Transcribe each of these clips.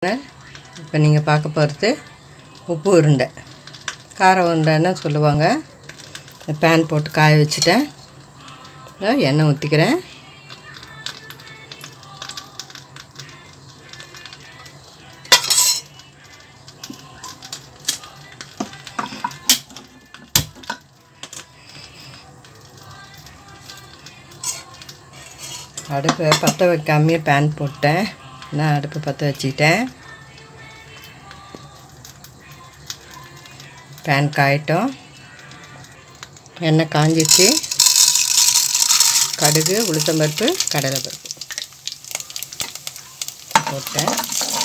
இப்போ நீங்கள் பார்க்க போகிறது உப்பு உருண்டை கார உருண்டைன்னு சொல்லுவாங்க இந்த பேன் போட்டு காய வச்சுட்டேன் இதோ எண்ணெய் ஊற்றிக்கிறேன் அடுப்பை பற்ற வைக்காமையே பேன் போட்டேன் நான் அடுப்பு பற்ற வச்சுக்கிட்டேன் பேன் காயட்டும் எண்ணெய் காஞ்சிச்சு கடுகு உளுத்தம்பருப்பு கடலைப்பருப்பு போட்டேன்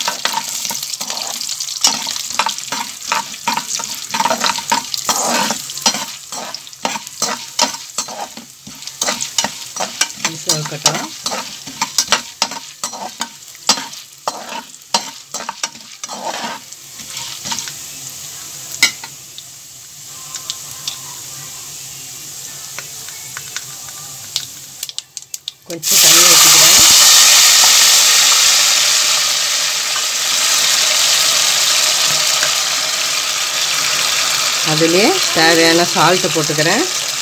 இருக்கட்டும் கொஞ்சம் தண்ணி ஊற்றிக்கிறேன் அதுலேயே தேவையான சால்ட்டு போட்டுக்கிறேன்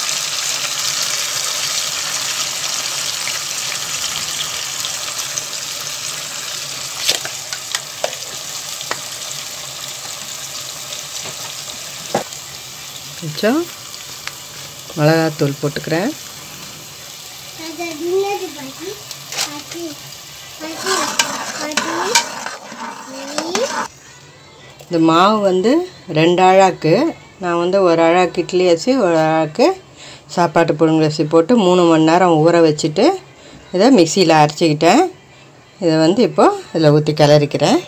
கொஞ்சம் மிளகாத்தூள் போட்டுக்கிறேன் அது என்னது பாட்டி பாட்டி பாட்டி பாட்டி இந்த மாவு வந்து ரெண்டு அழாக்கு நான் வந்து ஒரு அழாக்கு இட்லி அரிசி ஒரு அழாக்கு சாப்பாட்டு புழுங்கல் அரிசி போட்டு மூணு மணி நேரம் ஊற வச்சுட்டு இதை மிக்சியில் அரைச்சிக்கிட்டேன் இதை வந்து இப்போது இதில் ஊற்றி கிளறிக்கிறேன்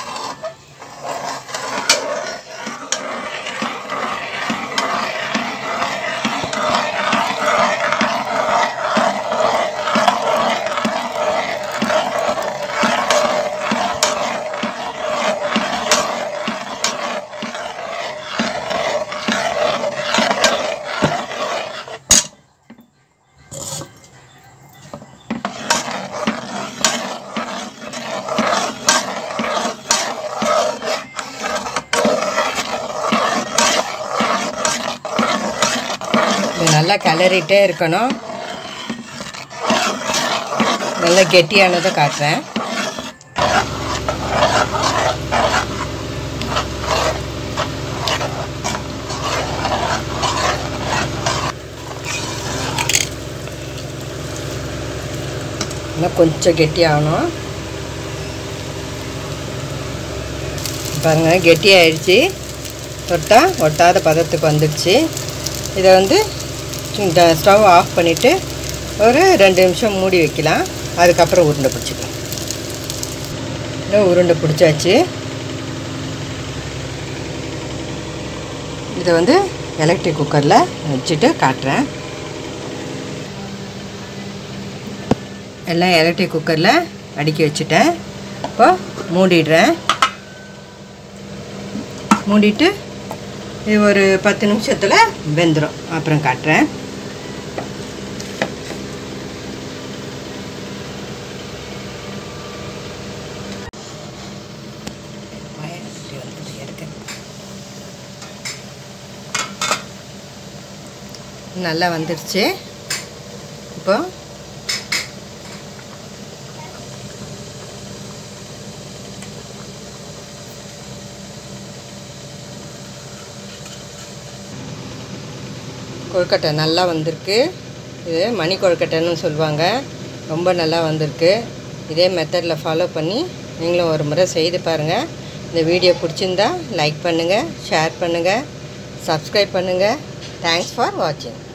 இது நல்லா கிளறிட்டே இருக்கணும் நல்லா கெட்டியானதை காட்டுறேன் இன்னும் கொஞ்சம் கெட்டியாகணும் பாருங்கள் கெட்டியாயிடுச்சு தொட்டா ஒட்டாத பதத்துக்கு வந்துடுச்சு இதை வந்து இந்த ஸ்டவ் ஆஃப் பண்ணிவிட்டு ஒரு ரெண்டு நிமிஷம் மூடி வைக்கலாம் அதுக்கப்புறம் உருண்டை பிடிச்சிக்கலாம் இன்னும் உருண்டை பிடிச்சாச்சு இதை வந்து எலக்ட்ரிக் குக்கரில் வச்சுட்டு காட்டுறேன் எல்லாம் எலக்ட்ரிக் குக்கரில் அடுக்கி வச்சுட்டேன் இப்போ மூடிடுறேன் மூடிட்டு இது ஒரு பத்து நிமிஷத்தில் வெந்துடும் அப்புறம் காட்டுறேன் நல்லா வந்துடுச்சு இப்போ கொழுக்கட்டை நல்லா வந்திருக்கு இது மணி கொழுக்கட்டைன்னு சொல்லுவாங்க ரொம்ப நல்லா வந்திருக்கு இதே மெத்தடில் ஃபாலோ பண்ணி நீங்களும் ஒரு முறை செய்து பாருங்கள் இந்த வீடியோ பிடிச்சிருந்தா லைக் பண்ணுங்கள் ஷேர் பண்ணுங்கள் சப்ஸ்கிரைப் பண்ணுங்கள் தேங்க்ஸ் ஃபார் வாட்சிங்